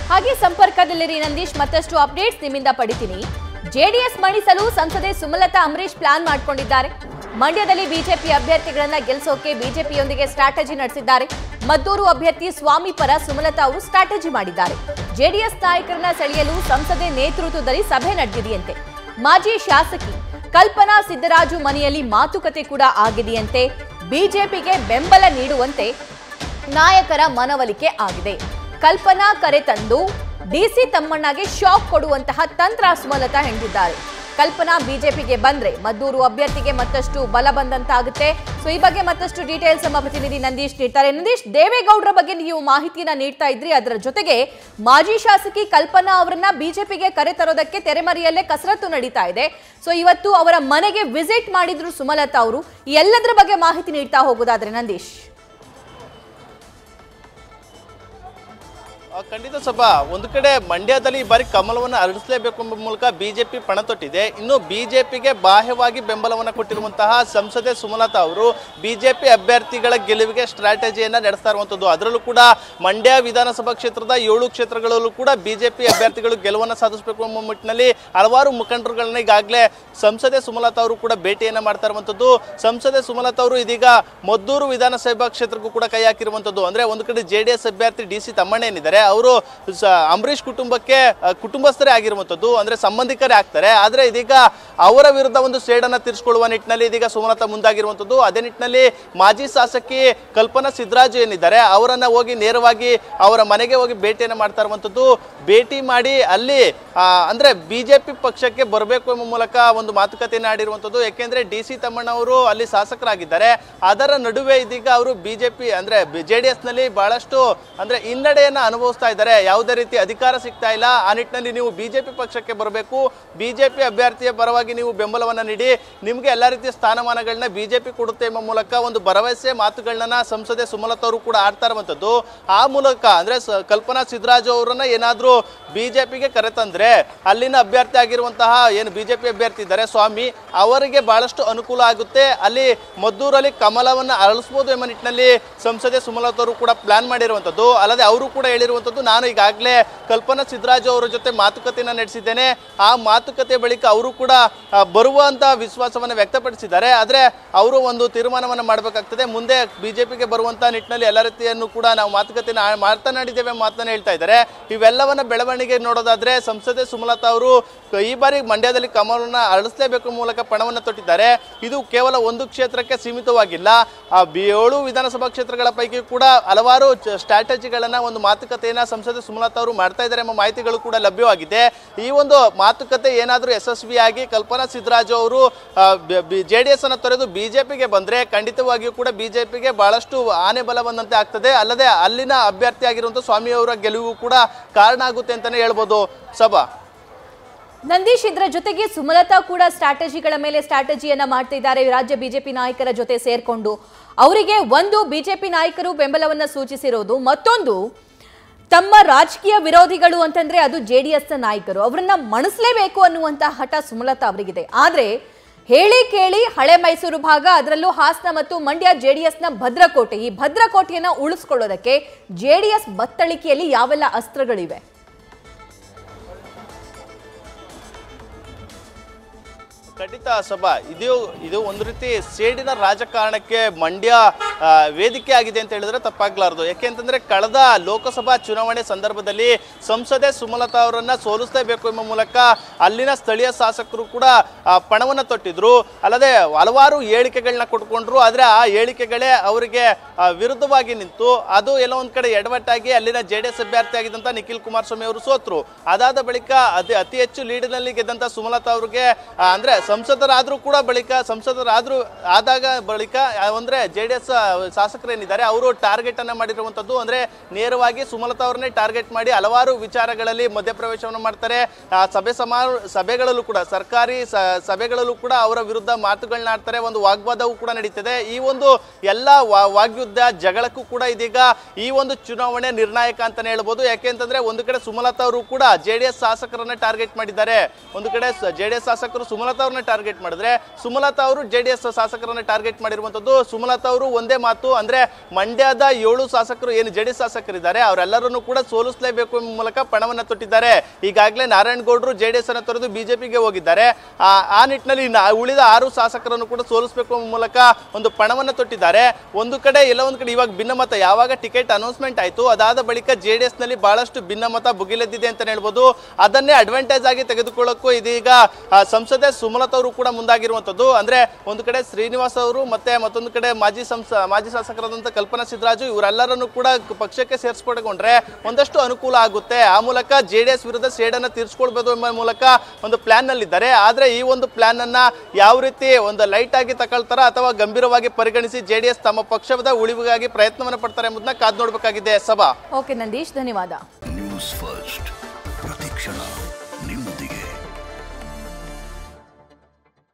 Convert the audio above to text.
ಹಾಗೆ ಸಂಪರ್ಕದಲ್ಲಿರಿ ನಂದೀಶ್ ಮತ್ತಷ್ಟು ಅಪ್ಡೇಟ್ಸ್ ನಿಮ್ಮಿಂದ ಪಡಿತೀನಿ ಜೆಡಿಎಸ್ ಮಣಿಸಲು ಸಂಸದೆ ಸುಮಲತಾ ಅಂಬರೀಶ್ ಪ್ಲಾನ್ ಮಾಡ್ಕೊಂಡಿದ್ದಾರೆ ಮಂಡ್ಯದಲ್ಲಿ ಬಿಜೆಪಿ ಅಭ್ಯರ್ಥಿಗಳನ್ನ ಗೆಲ್ಲಿಸೋಕೆ ಬಿಜೆಪಿಯೊಂದಿಗೆ ಸ್ಟ್ರಾಟಜಿ ನಡೆಸಿದ್ದಾರೆ ಮದ್ದೂರು ಅಭ್ಯರ್ಥಿ ಸ್ವಾಮಿ ಪರ ಸುಮಲತಾ ಅವರು ಸ್ಟ್ರಾಟಜಿ ಮಾಡಿದ್ದಾರೆ ಜೆಡಿಎಸ್ ನಾಯಕರನ್ನ ಸೆಳೆಯಲು ಸಂಸದೆ ನೇತೃತ್ವದಲ್ಲಿ ಸಭೆ ನಡೆದಿದೆಯಂತೆ ಮಾಜಿ ಶಾಸಕಿ ಕಲ್ಪನಾ ಸಿದ್ದರಾಜು ಮನೆಯಲ್ಲಿ ಮಾತುಕತೆ ಕೂಡ ಆಗಿದೆಯಂತೆ ಬಿಜೆಪಿಗೆ ಬೆಂಬಲ ನೀಡುವಂತೆ ನಾಯಕರ ಮನವೊಲಿಕೆ ಆಗಿದೆ ಕಲ್ಪನಾ ಕರೆ ತಂದು ಡಿಸಿ ತಮ್ಮಣ್ಣಗೆ ಶಾಕ್ ಕೊಡುವಂತಹ ತಂತ್ರ ಸುಮಲತಾ ಹೆಣೆದಿದ್ದಾರೆ ಕಲ್ಪನಾ ಬಿಜೆಪಿಗೆ ಬಂದ್ರೆ ಮದ್ದೂರು ಅಭ್ಯರ್ಥಿಗೆ ಮತ್ತಷ್ಟು ಬಲ ಬಂದಂತಾಗುತ್ತೆ ಸೊ ಈ ಬಗ್ಗೆ ಮತ್ತಷ್ಟು ಡೀಟೇಲ್ಸ್ ನಮ್ಮ ಪ್ರತಿನಿಧಿ ನಂದೀಶ್ ನೀಡ್ತಾರೆ ನಂದೀಶ್ ದೇವೇಗೌಡರ ಬಗ್ಗೆ ನೀವು ಮಾಹಿತಿಯನ್ನ ನೀಡ್ತಾ ಇದ್ರಿ ಅದರ ಜೊತೆಗೆ ಮಾಜಿ ಶಾಸಕಿ ಕಲ್ಪನಾ ಅವರನ್ನ ಬಿಜೆಪಿಗೆ ಕರೆ ತರೋದಕ್ಕೆ ತೆರೆಮರೆಯಲ್ಲೇ ಕಸರತ್ತು ನಡೀತಾ ಇದೆ ಸೊ ಇವತ್ತು ಅವರ ಮನೆಗೆ ವಿಸಿಟ್ ಮಾಡಿದ್ರು ಸುಮಲತಾ ಅವರು ಈ ಎಲ್ಲದರ ಬಗ್ಗೆ ಮಾಹಿತಿ ನೀಡ್ತಾ ಹೋಗೋದಾದ್ರೆ ನಂದೀಶ್ ಆ, ಖಂಡಿತ ಸಭಾ ಒಂದು ಕಡೆ ಮಂಡ್ಯದಲ್ಲಿ ಈ ಬಾರಿ ಕಮಲವನ್ನು ಅರಳಿಸಲೇಬೇಕು ಎಂಬ ಮೂಲಕ ಬಿಜೆಪಿ ಪಣ ತೊಟ್ಟಿದೆ ಇನ್ನು ಬಿಜೆಪಿಗೆ ಬಾಹ್ಯವಾಗಿ ಬೆಂಬಲವನ್ನು ಕೊಟ್ಟಿರುವಂತಹ ಸಂಸದೆ ಸುಮಲತಾ ಅವರು ಬಿಜೆಪಿ ಅಭ್ಯರ್ಥಿಗಳ ಗೆಲುವಿಗೆ ಸ್ಟ್ರಾಟಜಿಯನ್ನ ನಡೆಸ್ತಾ ಇರುವಂತದ್ದು ಅದರಲ್ಲೂ ಕೂಡ ಮಂಡ್ಯ ವಿಧಾನಸಭಾ ಕ್ಷೇತ್ರದ ಏಳು ಕ್ಷೇತ್ರಗಳಲ್ಲೂ ಕೂಡ ಬಿಜೆಪಿ ಅಭ್ಯರ್ಥಿಗಳು ಗೆಲುವನ್ನು ಸಾಧಿಸಬೇಕು ಎಂಬ ನಿಟ್ಟಿನಲ್ಲಿ ಹಲವಾರು ಮುಖಂಡರುಗಳನ್ನ ಈಗಾಗಲೇ ಸಂಸದೆ ಸುಮಲತಾ ಅವರು ಕೂಡ ಭೇಟಿಯನ್ನ ಮಾಡ್ತಾ ಇರುವಂತದ್ದು ಸಂಸದೆ ಸುಮಲತಾ ಅವರು ಇದೀಗ ಮದ್ದೂರು ವಿಧಾನಸಭಾ ಕ್ಷೇತ್ರಕ್ಕೂ ಕೂಡ ಕೈ ಹಾಕಿರುವಂತದ್ದು ಅಂದ್ರೆ ಒಂದು ಕಡೆ ಜೆ ಡಿ ಎಸ್ ಅಭ್ಯರ್ಥಿ ಡಿ ಸಿ ತಮ್ಮಣ್ಣ ಏನಿದ್ದಾರೆ ಅವರು ಅಂಬರೀಷ್ ಕುಟುಂಬಕ್ಕೆ ಆ, ಕುಟುಂಬಸ್ಥರೇ ಆಗಿರುವಂತದ್ದು ಅಂದ್ರೆ ಸಂಬಂಧಿಕರೇ ಆಗ್ತಾರೆ ಆದ್ರೆ ಇದೀಗ ಅವರ ವಿರುದ್ಧ ಒಂದು ಸೇಡನ್ನ ತೀರಿಸಿಕೊಳ್ಳುವ ನಿಟ್ಟಿನಲ್ಲಿ ಇದೀಗ ಸುಮಲತಾ ಮುಂದಾಗಿರುವಂತದ್ದು ಅದೇ ನಿಟ್ಟಿನಲ್ಲಿ ಮಾಜಿ ಶಾಸಕಿ ಕಲ್ಪನಾ ಸಿದ್ದರಾಜು ಏನಿದ್ದಾರೆ ಅವರನ್ನ ಹೋಗಿ ನೇರವಾಗಿ ಅವರ ಮನೆಗೆ ಹೋಗಿ ಭೇಟಿಯನ್ನ ಮಾಡ್ತಾ ಇರುವಂತದ್ದು ಭೇಟಿ ಮಾಡಿ ಅಲ್ಲಿ ಆ, ಅಂದ್ರೆ ಬಿಜೆಪಿ ಪಕ್ಷಕ್ಕೆ ಬರಬೇಕು ಎಂಬ ಮೂಲಕ ಒಂದು ಮಾತುಕತೆಯನ್ನು ಆಡಿರುವಂತದ್ದು ಯಾಕೆಂದ್ರೆ ಡಿ ಸಿ ತಮ್ಮಣ್ಣ ಅವರು ಅಲ್ಲಿ ಶಾಸಕರಾಗಿದ್ದಾರೆ ಅದರ ನಡುವೆ ಇದೀಗ ಅವರು ಬಿಜೆಪಿ ಅಂದ್ರೆ ಜೆ ಡಿ ಎಸ್ ನಲ್ಲಿ ಬಹಳಷ್ಟು ಅಂದ್ರೆ ಹಿನ್ನಡೆಯನ್ನ ಅನುಭವಿಸ್ತಾ ಇದ್ದಾರೆ ಯಾವುದೇ ರೀತಿ ಅಧಿಕಾರ ಸಿಗ್ತಾ ಇಲ್ಲ ಆ ನಿಟ್ಟಿನಲ್ಲಿ ನೀವು ಬಿಜೆಪಿ ಪಕ್ಷಕ್ಕೆ ಬರಬೇಕು ಬಿಜೆಪಿ ಅಭ್ಯರ್ಥಿಯ ಪರವಾಗಿ ನೀವು ಬೆಂಬಲವನ್ನ ನೀಡಿ ನಿಮ್ಗೆ ಎಲ್ಲ ರೀತಿಯ ಸ್ಥಾನಮಾನಗಳನ್ನ ಬಿಜೆಪಿ ಕೊಡುತ್ತೆ ಎಂಬ ಮೂಲಕ ಒಂದು ಭರವಸೆ ಮಾತುಗಳನ್ನ ಸಂಸದೆ ಸುಮಲತಾ ಅವರು ಕೂಡ ಆಡ್ತಾ ಇರುವಂತದ್ದು ಆ ಮೂಲಕ ಅಂದ್ರೆ ಸ- ಕಲ್ಪನಾ ಸಿದ್ದರಾಜು ಅವರನ್ನ ಏನಾದ್ರೂ ಬಿಜೆಪಿಗೆ ಕರೆತಂದ್ರೆ ಅಲ್ಲಿನ ಅಭ್ಯರ್ಥಿ ಆಗಿರುವಂತಹ ಏನು ಬಿಜೆಪಿ ಅಭ್ಯರ್ಥಿ ಇದ್ದಾರೆ ಸ್ವಾಮಿ ಅವರಿಗೆ ಬಹಳಷ್ಟು ಅನುಕೂಲ ಆಗುತ್ತೆ ಅಲ್ಲಿ ಮದ್ದೂರಲ್ಲಿ ಕಮಲವನ್ನ ಅರಳಿಸಬಹುದು ಎಂಬ ನಿಟ್ಟಿನಲ್ಲಿ ಸಂಸದೆ ಸುಮಲತಾ ಅವರು ಕೂಡ ಪ್ಲಾನ್ ಮಾಡಿರುವಂತದ್ದು ಅಲ್ಲದೆ ಅವರು ಕೂಡ ಹೇಳಿರುವಂತದ್ದು ನಾನು ಈಗಾಗಲೇ ಕಲ್ಪನಾ ಸಿದ್ದರಾಜು ಅವರ ಜೊತೆ ಮಾತುಕತೆಯನ್ನ ನಡೆಸಿದ್ದೇನೆ ಆ ಮಾತುಕತೆ ಬಳಿಕ ಅವರು ಕೂಡ ಆ, ಬರುವಂತ ವಿಶ್ವಾಸವನ್ನು ವ್ಯಕ್ತಪಡಿಸಿದ್ದಾರೆ ಆದ್ರೆ ಅವರು ಒಂದು ತೀರ್ಮಾನವನ್ನು ಮಾಡಬೇಕಾಗ್ತದೆ ಮುಂದೆ ಬಿಜೆಪಿಗೆ ಬರುವಂತ ನಿಟ್ಟಿನಲ್ಲಿ ಎಲ್ಲ ರೀತಿಯನ್ನು ಕೂಡ ನಾವು ಮಾತುಕತೆನ ಆ- ಮಾತನಾಡಿದ್ದೇವೆ ಮಾತನ್ನ ಹೇಳ್ತಾ ಇದ್ದಾರೆ ಇವೆಲ್ಲವನ್ನ ಬೆಳವಣಿಗೆ ನೋಡೋದಾದ್ರೆ ಸಂಸದೆ ಸುಮಲತಾ ಅವರು ಈ ಬಾರಿ ಮಂಡ್ಯದಲ್ಲಿ ಕಮಲನ್ನ ಅರಳಿಸಲೇಬೇಕು ಮೂಲಕ ಪಣವನ್ನು ತೊಟ್ಟಿದ್ದಾರೆ ಇದು ಕೇವಲ ಒಂದು ಕ್ಷೇತ್ರಕ್ಕೆ ಸೀಮಿತವಾಗಿಲ್ಲ ಆ ಬಿ- ಏಳು ವಿಧಾನಸಭಾ ಕ್ಷೇತ್ರಗಳ ಪೈಕಿ ಕೂಡ ಹಲವಾರು ಚ- ಸ್ಟ್ರಾಟಜಿಗಳನ್ನ ಒಂದು ಮಾತುಕತೆಯನ್ನ ಸಂಸದೆ ಸುಮಲತಾ ಅವರು ಮಾಡ್ತಾ ಇದ್ದಾರೆ ಎಂಬ ಮಾಹಿತಿಗಳು ಕೂಡ ಲಭ್ಯವಾಗಿದೆ ಈ ಒಂದು ಮಾತುಕತೆ ಏನಾದರೂ ಯಶಸ್ವಿಯಾಗಿ ಕಲ್ಪನಾ ಸಿದ್ದರಾಜು ಅವರು ಜೆ ಡಿ ಎಸ್ ಅನ್ನು ತೊರೆದು ಬಿಜೆಪಿಗೆ ಬಂದ್ರೆ ಖಂಡಿತವಾಗಿಯೂ ಕೂಡ ಬಿಜೆಪಿಗೆ ಬಹಳಷ್ಟು ಆನೆ ಬಲ ಬಂದಂತೆ ಆಗ್ತದೆ ಅಲ್ಲದೆ ಅಲ್ಲಿನ ಅಭ್ಯರ್ಥಿ ಆಗಿರುವಂತಹ ಸ್ವಾಮಿ ಅವರ ಗೆಲುವು ಕೂಡ ಕಾರಣ ಆಗುತ್ತೆ ಅಂತಾನೆ ಹೇಳ್ಬೋದು ಸಭಾ ನಂದೀಶ್ ಇದರ ಜೊತೆಗೆ ಸುಮಲತಾ ಕೂಡ ಸ್ಟ್ರಾಟಜಿಗಳ ಮೇಲೆ ಸ್ಟ್ರಾಟಜಿಯನ್ನ ಮಾಡ್ತಿದ್ದಾರೆ ರಾಜ್ಯ ಬಿಜೆಪಿ ನಾಯಕರ ಜೊತೆ ಸೇರ್ಕೊಂಡು ಅವರಿಗೆ ಒಂದು ಬಿಜೆಪಿ ನಾಯಕರು ಬೆಂಬಲವನ್ನ ಸೂಚಿಸಿರೋದು ಮತ್ತೊಂದು ತಮ್ಮ ರಾಜಕೀಯ ವಿರೋಧಿಗಳು ಅಂತಂದ್ರೆ ಅದು ಜೆ ಡಿ ಎಸ್ ನಾಯಕರು ಅವರನ್ನ ಮಣಿಸ್ಲೇಬೇಕು ಅನ್ನುವಂತ ಹಠ ಸುಮಲತಾ ಅವರಿಗಿದೆ ಆದ್ರೆ ಹೇಳಿ ಕೇಳಿ ಹಳೆ ಮೈಸೂರು ಭಾಗ ಅದರಲ್ಲೂ ಹಾಸನ ಮತ್ತು ಮಂಡ್ಯ ಜೆ ಡಿ ಎಸ್ನ ಭದ್ರಕೋಟೆ ಈ ಭದ್ರಕೋಟೆಯನ್ನ ಉಳಿಸ್ಕೊಳ್ಳೋದಕ್ಕೆ ಜೆ ಡಿ ಎಸ್ ಬತ್ತಳಿಕೆಯಲ್ಲಿ ಯಾವೆಲ್ಲ ಅಸ್ತ್ರಗಳಿವೆ ಖಂಡಿತ ಸಭಾ ಇದು ಇದು ಒಂದು ರೀತಿ ಸೇಡಿನ ರಾಜಕಾರಣಕ್ಕೆ ಮಂಡ್ಯ ಆ, ವೇದಿಕೆ ಆಗಿದೆ ಅಂತ ಹೇಳಿದ್ರೆ ತಪ್ಪಾಗ್ಲಾರ್ದು ಯಾಕೆಂತಂದ್ರೆ ಕಳೆದ ಲೋಕಸಭಾ ಚುನಾವಣೆ ಸಂದರ್ಭದಲ್ಲಿ ಸಂಸದೆ ಸುಮಲತಾ ಅವರನ್ನ ಸೋಲಿಸಲೇಬೇಕು ಎಂಬ ಮೂಲಕ ಅಲ್ಲಿನ ಸ್ಥಳೀಯ ಶಾಸಕರು ಕೂಡ ಆ, ಪಣವನ್ನ ತೊಟ್ಟಿದ್ರು ಅಲ್ಲದೆ ಹಲವಾರು ಹೇಳಿಕೆಗಳನ್ನ ಕೊಟ್ಕೊಂಡ್ರು ಆದ್ರೆ ಆ ಹೇಳಿಕೆಗಳೇ ಅವರಿಗೆ ಆ, ವಿರುದ್ಧವಾಗಿ ನಿಂತು ಅದು ಎಲ್ಲ ಒಂದ್ ಕಡೆ ಎಡವಟ್ಟಾಗಿ ಅಲ್ಲಿನ ಜೆ ಡಿ ಎಸ್ ಅಭ್ಯರ್ಥಿ ಆಗಿದ್ದಂತ ನಿಖಿಲ್ ಕುಮಾರಸ್ವಾಮಿ ಅವರು ಸೋತ್ರು ಅದಾದ ಬಳಿಕ ಅತಿ ಅತಿ ಹೆಚ್ಚು ಲೀಡಿನಲ್ಲಿ ಗೆದ್ದಂತ ಸುಮಲತಾ ಅವ್ರಿಗೆ ಆ, ಅಂದ್ರೆ ಸಂಸದರಾದ್ರೂ ಕೂಡ ಬಳಿಕ ಸಂಸದರಾದ್ರೂ ಆದಾಗ ಬಳಿಕ ಆ, ಅಂದ್ರೆ ಜೆ ಡಿ ಎಸ್ ಶಾಸಕರೇನಿದ್ದಾರೆ ಅವರು ಟಾರ್ಗೆಟ್ ಅನ್ನ ಮಾಡಿರುವಂತದ್ದು ಅಂದ್ರೆ ನೇರವಾಗಿ ಸುಮಲತಾ ಅವ್ರನ್ನೇ ಟಾರ್ಗೆಟ್ ಮಾಡಿ ಹಲವಾರು ವಿಚಾರಗಳಲ್ಲಿ ಮಧ್ಯಪ್ರವೇಶವನ್ನು ಮಾಡ್ತಾರೆ ಆ, ಸಭೆ ಸಮಾ ಸಭೆಗಳಲ್ಲೂ ಕೂಡ ಸರ್ಕಾರಿ ಸ- ಸಭೆಗಳಲ್ಲೂ ಕೂಡ ಅವರ ವಿರುದ್ಧ ಮಾತುಗಳನ್ನ ಆಡ್ತಾರೆ ಒಂದು ವಾಗ್ವಾದವೂ ಕೂಡ ನಡೀತದೆ ಈ ಒಂದು ಎಲ್ಲ ವಾ- ವಾಗ್ಯುದ್ಧ ಜಗಳಕ್ಕೂ ಕೂಡ ಇದೀಗ ಈ ಒಂದು ಚುನಾವಣೆ ನಿರ್ಣಾಯಕ ಅಂತಾನೆ ಹೇಳ್ಬೋದು ಯಾಕೆಂತಂದ್ರೆ ಒಂದು ಕಡೆ ಸುಮಲತಾ ಅವರು ಕೂಡ ಜೆ ಡಿ ಎಸ್ ಶಾಸಕರನ್ನ ಟಾರ್ಗೆಟ್ ಮಾಡಿದ್ದಾರೆ ಒಂದು ಕಡೆ ಜೆ ಡಿ ಎಸ್ ಶಾಸಕರು ಸುಮಲತಾ ಅವ್ರನ್ನ ಶಾಸಕರನ್ನ ಟಾರ್ಗೆಟ್ ಮಾಡಿದ್ರೆ ಸುಮಲತಾ ಅವರು ಜೆ ಡಿ ಎಸ್ ಶಾಸಕರನ್ನ ಟಾರ್ಗೆಟ್ ಮಾಡಿರುವಂತದ್ದು ಸುಮಲತಾ ಅವರು ಒಂದೇ ಮಾತು ಅಂದ್ರೆ ಮಂಡ್ಯದ ಏಳು ಶಾಸಕರು ಏನು ಜೆ ಡಿ ಎಸ್ ಶಾಸಕರಿದ್ದಾರೆ ಅವರೆಲ್ಲರನ್ನು ಕೂಡ ಸೋಲಿಸಲೇಬೇಕು ಎಂಬ ಮೂಲಕ ಪಣವನ್ನ ತೊಟ್ಟಿದ್ದಾರೆ ಈಗಾಗಲೇ ನಾರಾಯಣಗೌಡರು ಜೆ ಡಿ ಎಸ್ ಅನ್ನ ತೊರೆದು ಬಿಜೆಪಿಗೆ ಹೋಗಿದ್ದಾರೆ ಆ ಆ ನಿಟ್ಟಿನಲ್ಲಿ ಇನ್ನು ಉಳಿದ ಆರು ಶಾಸಕರನ್ನು ಕೂಡ ಸೋಲಿಸಬೇಕು ಎಂಬ ಮೂಲಕ ಒಂದು ಪಣವನ್ನ ತೊಟ್ಟಿದ್ದಾರೆ ಒಂದು ಕಡೆ ಎಲ್ಲ ಒಂದು ಕಡೆ ಇವಾಗ ಭಿನ್ನಮತ ಯಾವಾಗ ಟಿಕೆಟ್ ಅನೌನ್ಸ್ಮೆಂಟ್ ಆಯಿತು ಅದಾದ ಬಳಿಕ ಜೆ ಡಿ ಎಸ್ನಲ್ಲಿ ಬಹಳಷ್ಟು ಭಿನ್ನಮತ ಭುಗಿಲೆದ್ದಿದೆ ಅಂತ ಹೇಳ್ಬೋದು ಅದನ್ನೇ ಅಡ್ವಾಂಟೇಜ್ ಆಗಿ ತೆಗೆದುಕೊಳ್ಳೋಕ್ಕೂ ಇದೀಗ ಆ, ಸಂಸದೆ ಸುಮಲತಾ ಅವರು ಕೂಡ ಮುಂದಾಗಿರುವಂಥದ್ದು ಅಂದ್ರೆ ಒಂದು ಕಡೆ ಶ್ರೀನಿವಾಸ್ ಅವರು ಮತ್ತೆ ಮತ್ತೊಂದು ಕಡೆ ಮಾಜಿ ಸಂಸ ಮಾಜಿ ಶಾಸಕರಾದಂಥ ಕಲ್ಪನಾ ಸಿದ್ದರಾಜು ಇವರೆಲ್ಲರನ್ನು ಕೂಡ ಪಕ್ಷಕ್ಕೆ ಸೇರಿಸ್ಕೊಂಡ್ರೆ ಒಂದಷ್ಟು ಅನುಕೂಲ ಆಗುತ್ತೆ ಆ ಮೂಲಕ ಜೆ ಡಿ ಎಸ್ ವಿರುದ್ಧ ಸೇಡನ್ನು ತೀರಿಸ್ಕೊಳ್ಬೋದು ಎಂಬ ಮೂಲಕ ಒಂದು ಪ್ಲಾನ್ ನಲ್ಲಿದ್ದಾರೆ ಆದ್ರೆ ಈ ಒಂದು ಪ್ಲಾನ್ ಅನ್ನ ಯಾವ ರೀತಿ ಒಂದು ಲೈಟ್ ಆಗಿ ತಗೊಳ್ತಾರ ಅಥವಾ ಗಂಭೀರವಾಗಿ ಪರಿಗಣಿಸಿ ಜೆ ಡಿ ಎಸ್ ತಮ್ಮ ಪಕ್ಷದ ಉಳಿವಿಗಾಗಿ ಪ್ರಯತ್ನವನ್ನು ಪಡ್ತಾರೆ ಎಂಬುದನ್ನ ಕಾದು ನೋಡಬೇಕಾಗಿದೆ ಸಭಾ ಓಕೆ ನಂದೀಶ್ ಧನ್ಯವಾದ ನ್ಯೂಸ್ ಫಸ್ಟ್ ಪ್ರತಿಕ್ಷಣ